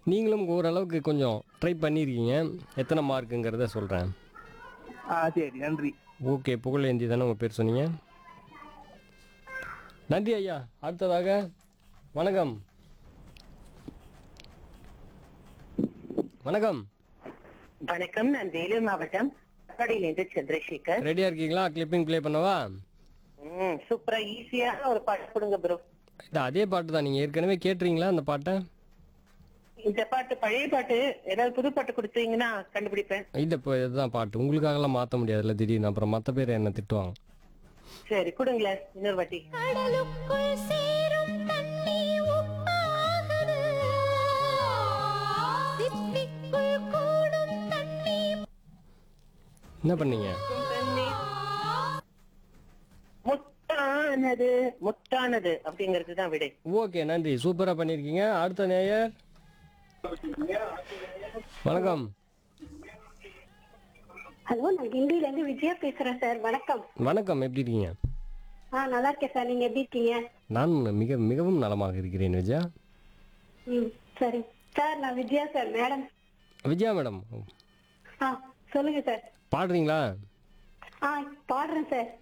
நீங்களும் ஓரளவுக்கு கொஞ்சம் ட்ரை பண்ணியிருக்கீங்க எத்தனை மார்க்குங்கிறத சொல்கிறேன் ஆ சரி நன்றி ஓகே புகழேந்தி தானே உங்கள் பேர் சொன்னீங்க நன்றி ஐயா அடுத்ததாக வணக்கம் வணக்கம் வணக்கம் நான் வேலூர் மாவட்டம் கடையிலிருந்து சந்திரசேகர் ரெடியாக இருக்கீங்களா கிளிப்பிங் ப்ளே பண்ணவா ம் சூப்பரா ஈஸியான ஒரு பாட்டு கொடுங்க ப்ரோ இல்லை அதே பாட்டு தான் நீங்கள் ஏற்கனவே கேட்டுறீங்களா அந்த பாட்டை இந்த பாட்டு பழைய பாட்டு ஏதாவது புது பாட்டு கொடுத்தீங்கன்னா கண்டுபிடிப்பேன் இல்லை இப்போ இதுதான் பாட்டு உங்களுக்காகலாம் மாற்ற முடியாதுல்ல திடீர்னு அப்புறம் மற்ற பேர் என்ன திட்டுவாங்க சரி கொடுங்களேன் இன்னொரு வாட்டி கடலுக்குள் சேரும் தண்ணீர் உப்பாகுது சிப்பிக்குள் கூடும் தண்ணீர் என்ன பண்ணீங்க முத்தானது முத்தானது அப்படிங்கிறது தான் விடை ஓகே நன்றி சூப்பராக பண்ணியிருக்கீங்க அடுத்த நேயர் வணக்கம் ஹலோ நான் கிண்டில இருந்து விஜயா பேசுறேன் சார் வணக்கம் வணக்கம் எப்படி இருக்கீங்க ஆ நல்லா இருக்கேன் சார் நீங்க எப்படி இருக்கீங்க நான் மிக மிகவும் நலமாக இருக்கிறேன் விஜயா ம் சரி சார் நான் Vijaya sir madam Vijaya madam ஆ சொல்லுங்க சார் பாடுறீங்களா ஆ பாடுறேன் சார்